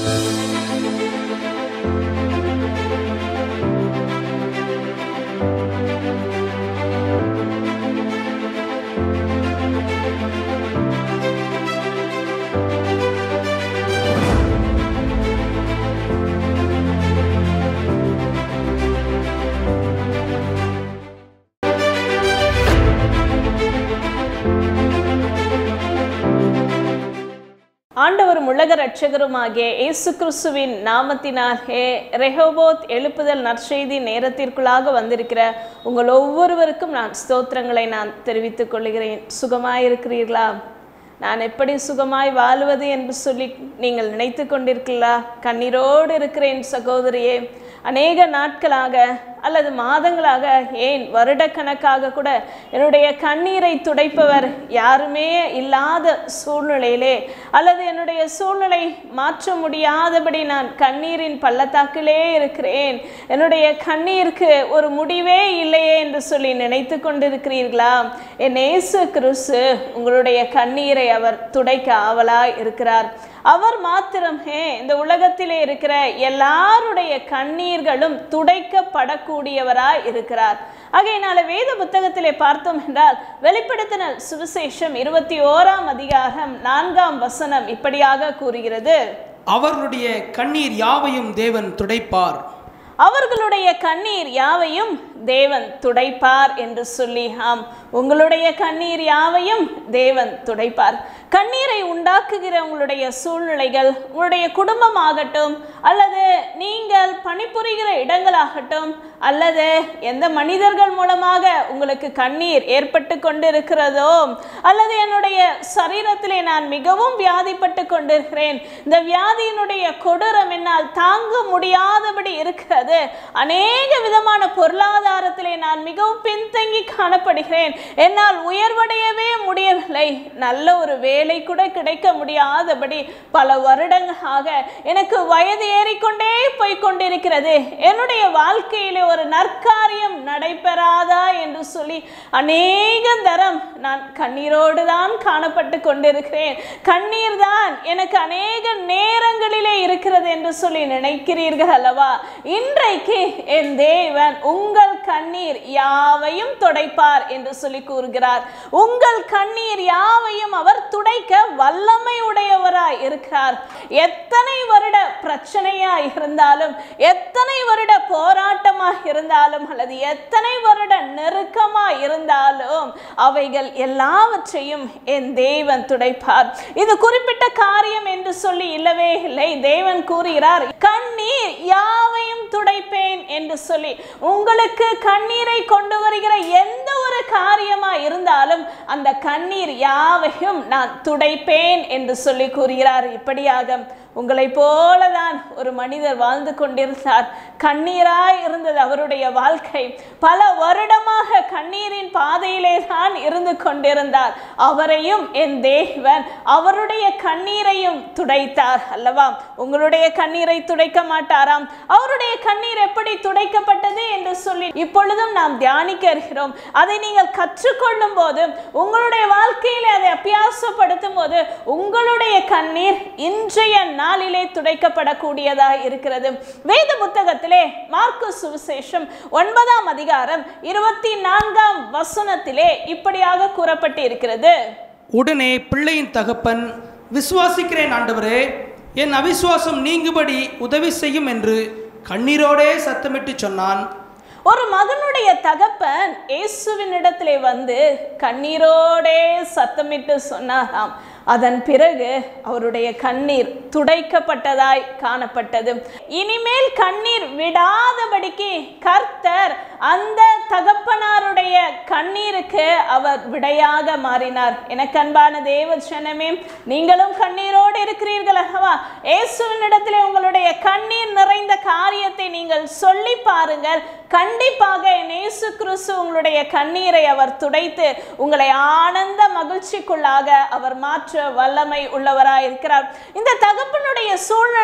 ஆண்டவரும் உலக ரட்சகருமாகிய இயேசு கிறிஸ்துவின் நாமத்தினாலே ரெஹோபோத் எழுப்புதல் நற்செய்தி நேரத்திற்குள்ளாக வந்திருக்கிற உங்கள் ஒவ்வொருவருக்கும் நான் ஸ்தோத்திரங்களை நான் தெரிவித்துக் கொள்கிறேன் சுகமாயிருக்கிறீர்களா நான் எப்படி சுகமாய் வாழுவது என்று சொல்லி நீங்கள் நினைத்து கொண்டிருக்கிறீர்களா கண்ணீரோடு இருக்கிறேன் சகோதரியே அநேக நாட்களாக அல்லது மாதங்களாக ஏன் வருடக்கணக்காக கூட என்னுடைய கண்ணீரை துடைப்பவர் யாருமே இல்லாத சூழ்நிலையிலே அல்லது என்னுடைய சூழ்நிலை மாற்ற முடியாதபடி நான் கண்ணீரின் பள்ளத்தாக்கிலே இருக்கிறேன் என்னுடைய கண்ணீருக்கு ஒரு முடிவே இல்லையே என்று சொல்லி நினைத்து கொண்டிருக்கிறீர்களா என் இயேசு கிறிஸ்து உங்களுடைய கண்ணீரை அவர் துடைக்க ஆவலாய் இருக்கிறார் அவர் மாத்திரமே இந்த உலகத்திலே இருக்கிற எல்லாருடைய கண்ணீர்களும் துடைக்கப்படக்கூடியவராய் இருக்கிறார் ஆகையினால வேத புத்தகத்திலே பார்த்தோம் என்றால் வெளிப்படுத்தின சுவிசேஷம் இருபத்தி ஓராம் அதிகாரம் நான்காம் வசனம் இப்படியாக கூறுகிறது அவர்களுடைய கண்ணீர் யாவையும் தேவன் துடைப்பார் அவர்களுடைய கண்ணீர் யாவையும் தேவன் துடைப்பார் என்று சொல்லி ஆம் உங்களுடைய கண்ணீர் யாவையும் தேவன் துடைப்பார் கண்ணீரை உண்டாக்குகிற உங்களுடைய சூழ்நிலைகள் உங்களுடைய குடும்பமாகட்டும் அல்லது நீங்கள் பணிபுரிகிற இடங்களாகட்டும் அல்லது எந்த மனிதர்கள் மூலமாக உங்களுக்கு கண்ணீர் ஏற்பட்டு கொண்டிருக்கிறதோ அல்லது என்னுடைய சரீரத்திலே நான் மிகவும் வியாதிப்பட்டு கொண்டிருக்கிறேன் இந்த வியாதியினுடைய கொடூரம் என்னால் தாங்க முடியாதபடி இருக்கிறது அநேக விதமான பொருளாதாரத்திலே நான் மிகவும் பின்தங்கி காணப்படுகிறேன் என்னால் உயர்வடையவே முடியவில்லை நல்ல ஒரு வேலை கூட கிடைக்க முடியாதபடி பல வருடங்களாக எனக்கு வயது ஏறிக்கொண்டே போய் கொண்டிருக்கிறது என்னுடைய வாழ்க்கையிலே ஒரு நற்காரியம் நடைபெறாதா என்று சொல்லி அநேக தரம் நான் கண்ணீரோடு தான் காணப்பட்டு கொண்டிருக்கிறேன் கண்ணீர் தான் எனக்கு அநேக நேரங்களிலே இருக்கிறது என்று சொல்லி நினைக்கிறீர்கள் அல்லவா இன்றைக்கு என் தேவன் உங்கள் கண்ணீர் யாவையும் துடைப்பார் என்று சொல்லி கூறுகிறார் உங்கள் கண்ணீர் யாவையும் அவர் துடைக்க வல்லமை உடையவராய் இருக்கிறார் எத்தனை வருட பிரச்சனையா இருந்தாலும் எத்தனை வருட போராட்டமா இருந்தாலும் அல்லது எத்தனை வருட நெருக்கமா இருந்தாலும் அவைகள் எல்லாவற்றையும் என் தேவன் துடைப்பார் இது குறிப்பிட்ட காரியம் என்று சொல்லி இல்லவே இல்லை தேவன் கூறுகிறார் கண்ணீர் யாவையும் துடைப்பேன் என்று சொல்லி உங்களுக்கு கண்ணீரை கொண்டு வருகிற எந்த ஒரு காரியமா இருந்தாலும் அந்த கண்ணீர் யாவையும் நான் துடைப்பேன் என்று சொல்லி கூறுகிறார் இப்படியாக உங்களை போலதான் ஒரு மனிதர் வாழ்ந்து கொண்டிருந்தார் கண்ணீராய் இருந்தது அவருடைய வாழ்க்கை பல வருடமாக கண்ணீரின் பாதையிலே தான் இருந்து கொண்டிருந்தார் அவரையும் என் தேவன் அவருடைய கண்ணீரையும் துடைத்தார் அல்லவா உங்களுடைய கண்ணீரை துடைக்க மாட்டாராம் அவருடைய கண்ணீர் எப்படி துடைக்கப்பட்டது என்று சொல்லி இப்பொழுதும் நாம் தியானிக்க இருக்கிறோம் அதை நீங்கள் கற்றுக்கொள்ளும் போது உங்களுடைய வாழ்க்கையிலே அதை அபியாசப்படுத்தும் போது உங்களுடைய கண்ணீர் இன்றைய நாளிலே துடைக்கப்படக்கூடியதாக இருக்கிறது வேத புத்தகத்திலே மார்க்கு சுவிசேஷம் ஒன்பதாம் அதிகாரம் இருபத்தி நான்காம் வசனத்திலே இப்படியாக கூறப்பட்டு இருக்கிறது உடனே பிள்ளையின் தகப்பன் விசுவாசிக்கிறேன் ஆண்டவரே என் அவிசுவாசம் நீங்குபடி உதவி செய்யும் என்று கண்ணீரோடே சத்தமிட்டு சொன்னான் ஒரு மகனுடைய தகப்பன் இயேசுவினிடத்திலே வந்து கண்ணீரோடே சத்தமிட்டு சொன்னாராம் அதன் பிறகு அவருடைய கண்ணீர் துடைக்கப்பட்டதாய் காணப்பட்டது இனிமேல் கண்ணீர் விடாதபடிக்கு கர்த்தர் அந்த தகப்பனாருடைய கண்ணீருக்கு அவர் விடையாக மாறினார் எனக்கு அன்பான தேவ ஜனமே நீங்களும் கண்ணீரோடு இருக்கிறீர்கள் அல்லவா இயேசுவினிடத்திலே உங்களுடைய கண்ணீர் நிறைந்த காரியத்தை நீங்கள் சொல்லி பாருங்கள் கண்டிப்பாக என் இயேசு கிறிஸ்து உங்களுடைய கண்ணீரை அவர் துடைத்து உங்களை ஆனந்த மகிழ்ச்சிக்குள்ளாக அவர் மாற்ற வல்லமை உள்ளவராய் இருக்கிறார் இந்த தகப்பனுடைய சூழ்நிலை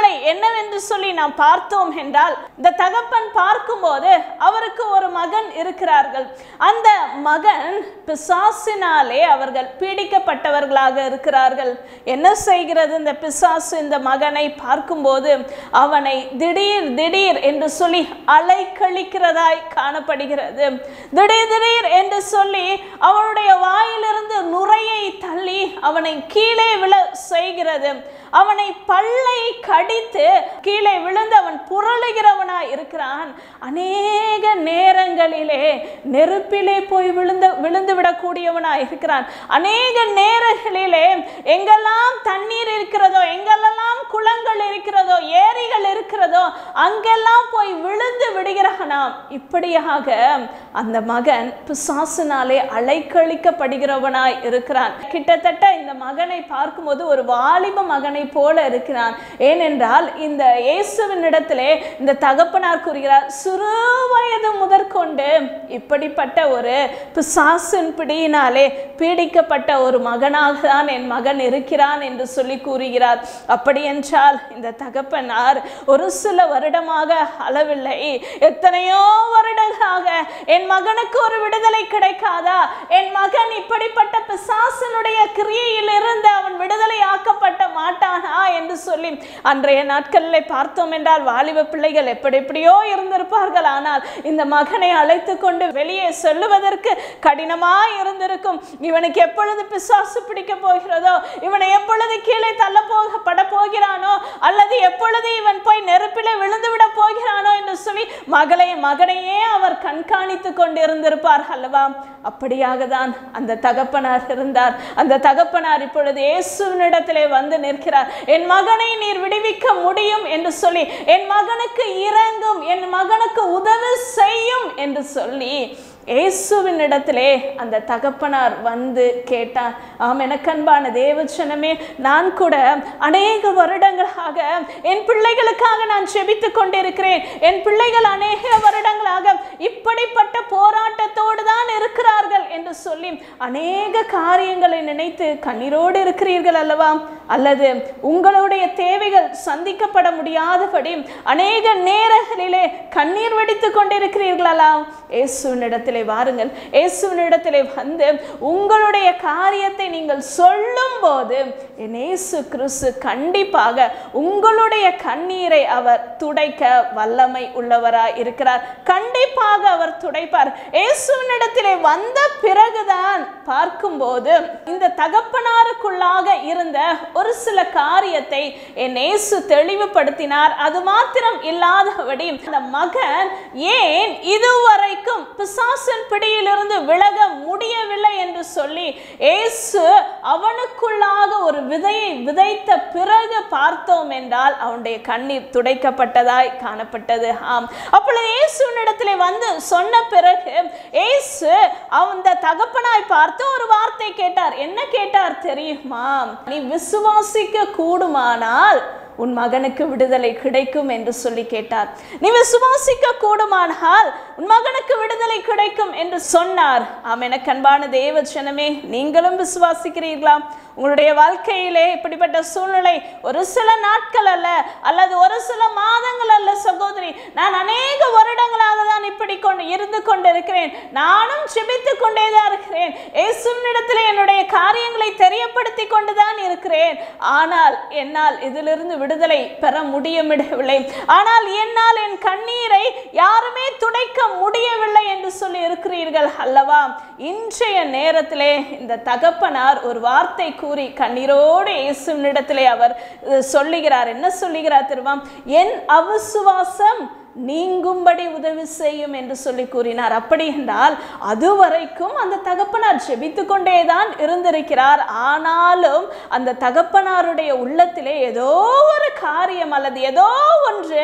சூழ்நிலை என்னவென்று சொல்லி நாம் பார்த்தோம் என்றால் இந்த தகப்பன் பார்க்கும்போது அவருக்கு ஒரு மகன் இருக்கிறார்கள் அந்த மகன் பிசாசினாலே அவர்கள் பீடிக்கப்பட்டவர்களாக இருக்கிறார்கள் என்ன செய்கிறது இந்த பிசாசு இந்த மகனை பார்க்கும்போது அவனை திடீர் திடீர் என்று சொல்லி அலைக்கழிக்கிறதாய் காணப்படுகிறது திடீர் திடீர் என்று சொல்லி அவனுடைய வாயிலிருந்து நுரையை தள்ளி அவனை கீழே விழ செய்கிறது அவனை பல்லை கடித்து கீழே விழுந்து அவன் புரளுகிறவனாய் இருக்கிறான் அநேக நேரங்களிலே நெருப்பிலே போய் விழுந்து விழுந்து விடக்கூடியவனாய் இருக்கிறான் அநேக நேரங்களிலே எங்கெல்லாம் தண்ணீர் இருக்கிறதோ எங்கெல்லாம் குளங்கள் இருக்கிறதோ ஏரிகள் இருக்கிறதோ அங்கெல்லாம் போய் விழுந்து விடுகிறானாம் இப்படியாக அந்த மகன் பிசாசினாலே அலைக்கழிக்கப்படுகிறவனாய் இருக்கிறான் கிட்டத்தட்ட இந்த மகனை பார்க்கும்போது ஒரு வாலிப மகனை போல இருக்கிறான் ஏனென்றால் இந்த இயேசுவின் இடத்திலே இந்த தகப்பனார் கூறுகிறார் சிறு வயது முதற்கொண்டு இப்படிப்பட்ட ஒரு பிசாசின் பிடியினாலே பீடிக்கப்பட்ட ஒரு மகனாக தான் என் மகன் இருக்கிறான் என்று சொல்லி கூறுகிறார் அப்படி என்றால் இந்த தகப்பனார் ஒரு சில வருடமாக அளவில்லை எத்தனையோ வருடங்களாக என் மகனுக்கு ஒரு விடுதலை கிடைக்காதா என் மகன் இப்படிப்பட்ட பிசாசனுடைய கிரியையில் இருந்து அவன் விடுதலை ஆக்கப்பட்ட மாட்டானா என்று சொல்லி அன்றைய நாட்களில் பார்த்தோம் என்றால் வாலிப பிள்ளைகள் எப்படி எப்படியோ இருந்திருப்பார்கள் ஆனால் இந்த மகனை அழைத்து கொண்டு வெளியே சொல்லுவதற்கு கடினமாய் இருந்திருக்கும் இவனுக்கு எப்பொழுது பிசாசு பிடிக்க போகிறதோ இவனை எப்பொழுது கீழே தள்ள போக பட போகிறானோ அல்லது எப்பொழுது இவன் போய் நெருப்பிலே விழுந்து விட போகிறானோ என்று சொல்லி மகளை மகனையே அவர் கண்காணித்து கொண்டு இருந்திருப்பார் அல்லவா அப்படியாக தான் அந்த தகப்பனார் இருந்தார் அந்த தகப்பனார் இப்பொழுது இயேசுவினிடத்திலே வந்து நிற்கிறார் என் மகனை நீர் விடுவிக்க முடியும் என்று சொல்லி என் மகனுக்கு இறங்கும் என் மகனுக்கு உதவி செய்யும் என்று சொல்லி இயேசுவின் இடத்திலே அந்த தகப்பனார் வந்து கேட்டார் ஆம் எனக்கு அன்பான தேவச்சனமே நான் கூட அநேக வருடங்களாக என் பிள்ளைகளுக்காக நான் செபித்து கொண்டிருக்கிறேன் என் பிள்ளைகள் அநேக வருடங்களாக இப்படிப்பட்ட போராட்டத்தோடு தான் இருக்கிறார்கள் என்று சொல்லி அநேக காரியங்களை நினைத்து கண்ணீரோடு இருக்கிறீர்கள் அல்லவா அல்லது உங்களுடைய தேவைகள் சந்திக்கப்பட முடியாதபடி அநேக நேரங்களிலே கண்ணீர் வெடித்து கொண்டிருக்கிறீர்களா இயேசுவினிடத்திலே வாருங்கள் இயேசுவினிடத்திலே வந்து உங்களுடைய காரியத்தை நீங்கள் சொல்லும் போது என் இயேசு கிறிஸ்து கண்டிப்பாக உங்களுடைய கண்ணீரை அவர் துடைக்க வல்லமை உள்ளவராய் இருக்கிறார் கண்டிப்பாக அவர் துடைப்பார் இயேசுவினிடத்திலே வந்த பிறகுதான் பார்க்கும்போது இந்த தகப்பனாருக்குள்ளாக இருந்த ஒரு சில காரியத்தை என் இயேசு தெளிவுபடுத்தினார் அது மாத்திரம் இல்லாதபடி அந்த மகன் ஏன் இதுவரைக்கும் பிசாசின் பிடியிலிருந்து விலக முடியவில்லை என்று சொல்லி இயேசு அவனுக்குள்ளாக ஒரு விதையை விதைத்த பிறகு பார்த்தோம் என்றால் அவனுடைய கண்ணீர் துடைக்கப்பட்டதாய் காணப்பட்டது ஆம் அப்பொழுது இயேசுவினிடத்திலே வந்து சொன்ன பிறகு இயேசு அந்த தகப்பனாய் பார்த்து ஒரு வார்த்தை கேட்டார் என்ன கேட்டார் தெரியுமா நீ விசுவாசிக்க கூடுமானால் உன் மகனுக்கு விடுதலை கிடைக்கும் என்று சொல்லி கேட்டார் நீ விசுவாசிக்க கூடுமானால் உன் மகனுக்கு விடுதலை கிடைக்கும் என்று சொன்னார் ஆம் எனக்கு அன்பான தேவ ஜனமே நீங்களும் விசுவாசிக்கிறீர்களா உங்களுடைய வாழ்க்கையிலே இப்படிப்பட்ட சூழ்நிலை ஒரு சில நாட்கள் அல்ல அல்லது ஒரு சில மாதங்கள் அல்ல சகோதரி நான் அநேக வருடங்களாக தான் இப்படி கொண்டு இருந்து கொண்டிருக்கிறேன் நானும் செபித்து கொண்டே தான் இருக்கிறேன் இயேசுவினிடத்தில் என்னுடைய காரியங்களை தெரியப்படுத்தி கொண்டு தான் இருக்கிறேன் ஆனால் என்னால் இதிலிருந்து விடுதலை பெற முடியவில்லை ஆனால் என்னால் என் கண்ணீரை யாருமே துடைக்க முடியவில்லை என்று சொல்லி இருக்கிறீர்கள் அல்லவா இன்றைய நேரத்திலே இந்த தகப்பனார் ஒரு வார்த்தை கூறி கண்ணீரோடு இயேசுவினிடத்திலே அவர் அஹ், சொல்லுகிறார் என்ன சொல்லுகிறார் திருவாம் என் அவிசுவாசம் நீங்கும்படி உதவி செய்யும் என்று சொல்லி கூறினார் அப்படி என்றால் அதுவரைக்கும் அந்த தகப்பனார் ஜெபித்து கொண்டே தான் இருந்திருக்கிறார் ஆனாலும் அந்த தகப்பனாருடைய உள்ளத்திலே ஏதோ ஒரு காரியம் அல்லது ஏதோ ஒன்று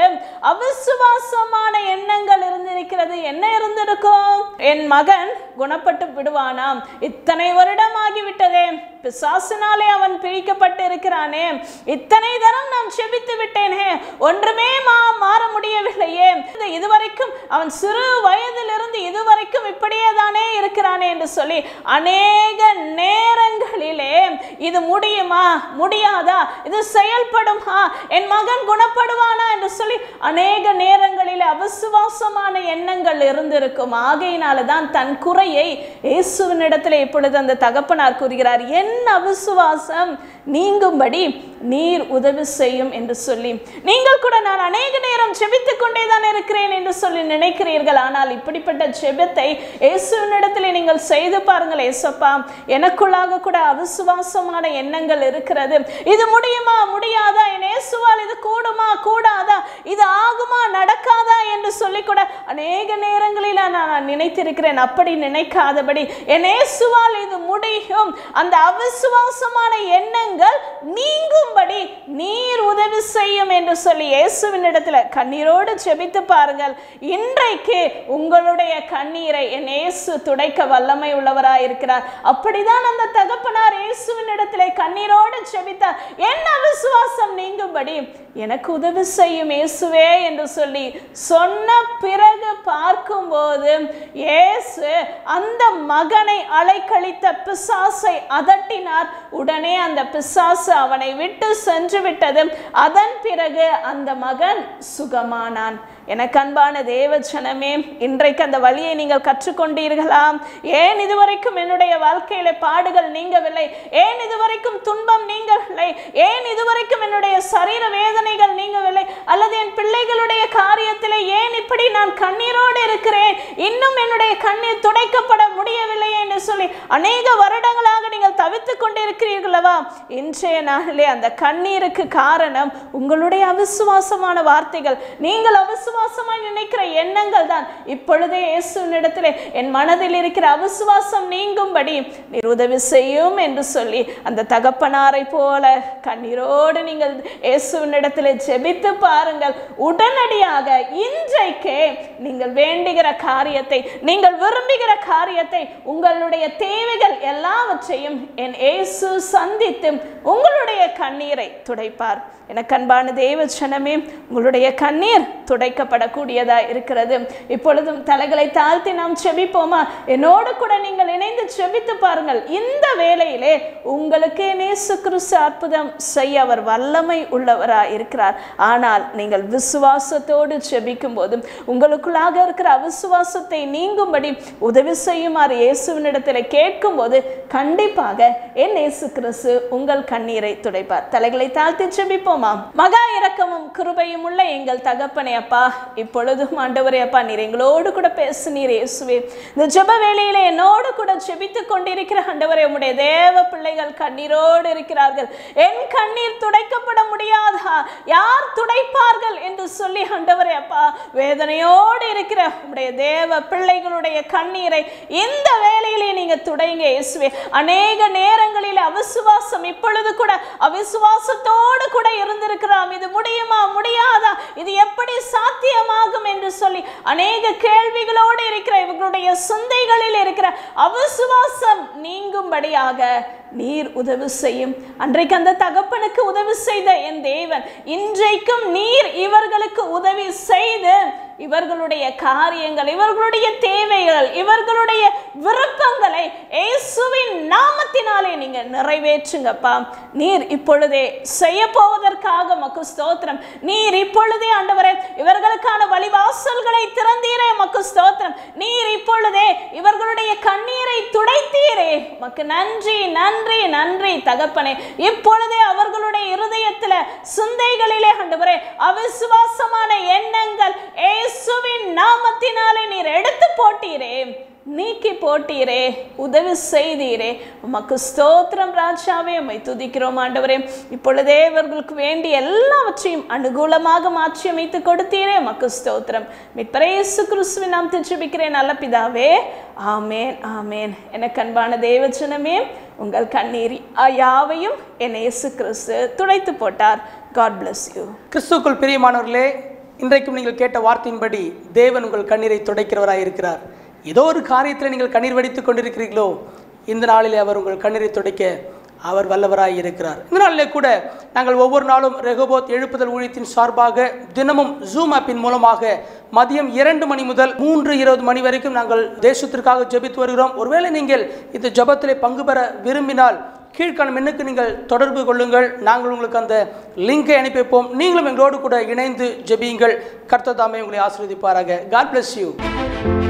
அவிசுவாசமான எண்ணங்கள் இருந்திருக்கிறது என்ன இருந்திருக்கும் என் மகன் குணப்பட்டு விடுவானாம் இத்தனை வருடம் ஆகிவிட்டதே பிசாசினாலே அவன் பிரிக்கப்பட்டு இருக்கிறானே இத்தனை தரம் நான் செபித்து விட்டேனே ஒன்றுமே மா மாற முடியவில்லையே இந்த இதுவரைக்கும் அவன் சிறு வயதிலிருந்து இதுவரைக்கும் இப்படியே தானே இருக்கிறான் இருக்கிறானே என்று சொல்லி அநேக நேரங்களிலே இது முடியுமா முடியாதா இது செயல்படுமா என் மகன் குணப்படுவானா என்று சொல்லி அநேக நேரங்களில் அவிசுவாசமான எண்ணங்கள் இருந்திருக்கும் ஆகையினால தான் தன் குறையை இயேசுவினிடத்தில் இப்பொழுது அந்த தகப்பனார் கூறுகிறார் என் அவிசுவாசம் நீங்கும்படி நீர் உதவி செய்யும் என்று சொல்லி நீங்கள் கூட நான் அநேக நேரம் செபித்துக் கொண்டே தான் இருக்கிறேன் என்று சொல்லி நினைக்கிறீர்கள் ஆனால் இப்படிப்பட்ட ஜெபத்தை இயேசுவினிடத்தில் நீங்கள் செய்து பாருங்கள் ஏசப்பா எனக்குள்ளாக கூட அவிசுவாசமான எண்ணங்கள் இருக்கிறது இது முடியுமா முடியாதா என் இயேசுவால் இது கூடுமா கூடாதா இது ஆகுமா நடக்காதா என்று சொல்லி கூட அநேக நேரங்களில் நான் நினைத்திருக்கிறேன் அப்படி நினைக்காதபடி என் இயேசுவால் இது முடியும் அந்த அவிசுவாசமான எண்ணங்கள் நீங்கும்படி நீர் உதவி செய்யும் என்று சொல்லி இயேசுவின் இடத்துல கண்ணீரோடு ஜெபித்து பாருங்கள் இன்றைக்கு உங்களுடைய கண்ணீரை என் இயேசு துடைக்க வல்லமை உள்ளவராய் இருக்கிறார் அப்படிதான் அந்த தகப்பனார் இயேசுவின் இடத்துல கண்ணீரோடு ஜெபித்தார் என்ன விசுவாசம் நீங்கும்படி எனக்கு உதவி செய்யும் இயேசுவே என்று சொல்லி சொன்ன பிறகு பார்க்கும்போது இயேசு அந்த மகனை அலைக்கழித்த பிசாசை அதட்டினார் உடனே அந்த பிசாசு அவனை விட்டு சென்று விட்டது அதன் பிறகு அந்த மகன் சுகமானான் எனக்கு அன்பான தேவ ஜனமே இன்றைக்கு அந்த வழியை நீங்கள் கற்றுக்கொண்டீர்களா ஏன் இதுவரைக்கும் என்னுடைய வாழ்க்கையில பாடுகள் நீங்கவில்லை ஏன் இதுவரைக்கும் துன்பம் நீங்கவில்லை ஏன் இதுவரைக்கும் என்னுடைய சரீர வேதனைகள் நீங்கவில்லை அல்லது என் பிள்ளைகளுடைய காரியத்திலே ஏன் இப்படி நான் கண்ணீரோடு இருக்கிறேன் இன்னும் என்னுடைய கண்ணீர் துடைக்கப்பட முடியவில்லை என்று சொல்லி அநேக வருடங்களாக நீங்கள் தவித்துக் கொண்டிருக்கிறீர்களவா இன்றைய நாளிலே அந்த கண்ணீருக்கு காரணம் உங்களுடைய அவிசுவாசமான வார்த்தைகள் நீங்கள் அவிசுவாசமாய் நினைக்கிற எண்ணங்கள் தான் இப்பொழுதே இயேசுவினிடத்திலே என் மனதில் இருக்கிற அவிசுவாசம் நீங்கும்படி நீர் உதவி செய்யும் என்று சொல்லி அந்த தகப்பனாரை போல கண்ணீரோடு நீங்கள் இயேசுவினிடத்திலே ஜெபித்து பாருங்கள் உடனடியாக இன்றைக்கே நீங்கள் வேண்டுகிற காரியத்தை நீங்கள் விரும்புகிற காரியத்தை உங்களுடைய தேவைகள் எல்லாவற்றையும் என் இயேசு சந்தித்து உங்களுடைய கண்ணீரை துடைப்பார் எனக்கு அன்பான தேவ ஜனமே உங்களுடைய கண்ணீர் துடைக்கப்படக்கூடியதா இருக்கிறது இப்பொழுதும் தலைகளை தாழ்த்தி நாம் செபிப்போமா என்னோடு கூட நீங்கள் இணைந்து செபித்து பாருங்கள் இந்த வேளையிலே உங்களுக்கு நேசு கிறிஸ்து அற்புதம் செய்ய அவர் வல்லமை உள்ளவராய் இருக்கிறார் ஆனால் நீங்கள் விசுவாசத்தோடு செபிக்கும் போதும் உங்களுக்குள்ளாக இருக்கிற அவிசுவாசத்தை நீங்கும்படி உதவி செய்யுமாறு இயேசுவினிடத்தில் கேட்கும்போது கண்டிப்பாக என் இயேசு கிறிஸ்து உங்கள் கண்ணீரை துடைப்பார் தலைகளை தாழ்த்தி செபிப்போமா மகா இரக்கமும் கிருபையும் உள்ள எங்கள் தகப்பனே அப்பா இப்பொழுதும் ஆண்டவரே அப்பா நீர் எங்களோடு கூட பேசுனீர் இயேசுவே இந்த ஜெப வேளையில என்னோடு கூட ஜெபித்து கொண்டிருக்கிற ஆண்டவரே உம்முடைய தேவ பிள்ளைகள் கண்ணீரோடு இருக்கிறார்கள் என் கண்ணீர் துடைக்கப்பட முடியாதா யார் துடைப்பார்கள் என்று சொல்லி ஆண்டவரே அப்பா வேதனையோடு இருக்கிற உம்முடைய தேவ பிள்ளைகளுடைய கண்ணீரை இந்த வேளையிலே நீங்க துடைங்க இயேசுவே அநேக நேரங்களில் அவிசுவாசம் இப்பொழுது கூட அவிசுவாசத்தோடு கூட இருந்திருக்கிறோம் இது முடியுமா முடியாதா இது எப்படி சாத்தியமாகும் என்று சொல்லி அநேக கேள்விகளோடு இருக்கிற இவர்களுடைய சிந்தைகளில் இருக்கிற அவிசுவாசம் நீங்கும்படியாக நீர் உதவி செய்யும் அன்றைக்கு அந்த தகப்பனுக்கு உதவி செய்த என் தேவன் இன்றைக்கும் நீர் இவர்களுக்கு உதவி செய்து இவர்களுடைய காரியங்கள் இவர்களுடைய தேவைகள் இவர்களுடைய விருப்பங்களை இயேசுவின் நாமத்தினாலே நீங்க நிறைவேற்றுங்கப்பா நீர் இப்பொழுதே செய்ய போவதற்காக மக்கு ஸ்தோத்திரம் நீர் இப்பொழுதே ஆண்டவரே இவர்களுக்கான வழிவாசல்களை திறந்தீரே மக்கு ஸ்தோத்திரம் நீர் இப்பொழுதே இவர்களுடைய கண்ணீரை துடைத்தீரே மக்கு நன்றி நன்றி நன்றி தகப்பனே இப்பொழுதே அவர்களுடைய இருதயத்துல சிந்தைகளிலே ஆண்டவரே அவிசுவாசமான எண்ணங்கள் இயேசுவின் நாமத்தினாலே நீர் எடுத்து போட்டீரே நீக்கி போட்டீரே உதவி செய்தீரே உமக்கு ஸ்தோத்திரம் ராஜாவே உம்மை துதிக்கிறோம் ஆண்டவரே இப்பொழுதே இவர்களுக்கு வேண்டிய எல்லாவற்றையும் அனுகூலமாக மாற்றி அமைத்து கொடுத்தீரே உமக்கு ஸ்தோத்திரம் மிட்பரே இயேசு கிறிஸ்துவின் நாம் திருச்சிபிக்கிறேன் நல்ல பிதாவே ஆமேன் ஆமேன் எனக்கு அன்பான தேவச்சனமே உங்கள் கண்ணீர் யாவையும் என் இயேசு கிறிஸ்து துடைத்து போட்டார் காட் bless யூ கிறிஸ்துக்குள் பிரியமானவர்களே இன்றைக்கும் நீங்கள் கேட்ட வார்த்தையின்படி தேவன் உங்கள் கண்ணீரை துடைக்கிறவராய் இருக்கிறார் ஏதோ ஒரு காரியத்தில் நீங்கள் கண்ணீர் வடித்துக் கொண்டிருக்கிறீர்களோ இந்த நாளிலே அவர் உங்கள் கண்ணீரை துடைக்க அவர் வல்லவராய் இருக்கிறார் இந்த நாளிலே கூட நாங்கள் ஒவ்வொரு நாளும் ரெகோபோத் எழுப்புதல் ஊழியத்தின் சார்பாக தினமும் ஜூம் ஆப்பின் மூலமாக மதியம் இரண்டு மணி முதல் மூன்று இருபது மணி வரைக்கும் நாங்கள் தேசத்திற்காக ஜெபித்து வருகிறோம் ஒருவேளை நீங்கள் இந்த ஜெபத்திலே பங்கு பெற விரும்பினால் கீழ்காணும் எண்ணுக்கு நீங்கள் தொடர்பு கொள்ளுங்கள் நாங்கள் உங்களுக்கு அந்த லிங்கை அனுப்பி வைப்போம் நீங்களும் எங்களோடு கூட இணைந்து ஜெபியுங்கள் கர்த்தர் தாமே உங்களை ஆசீர்வதிப்பாராக காட் bless யூ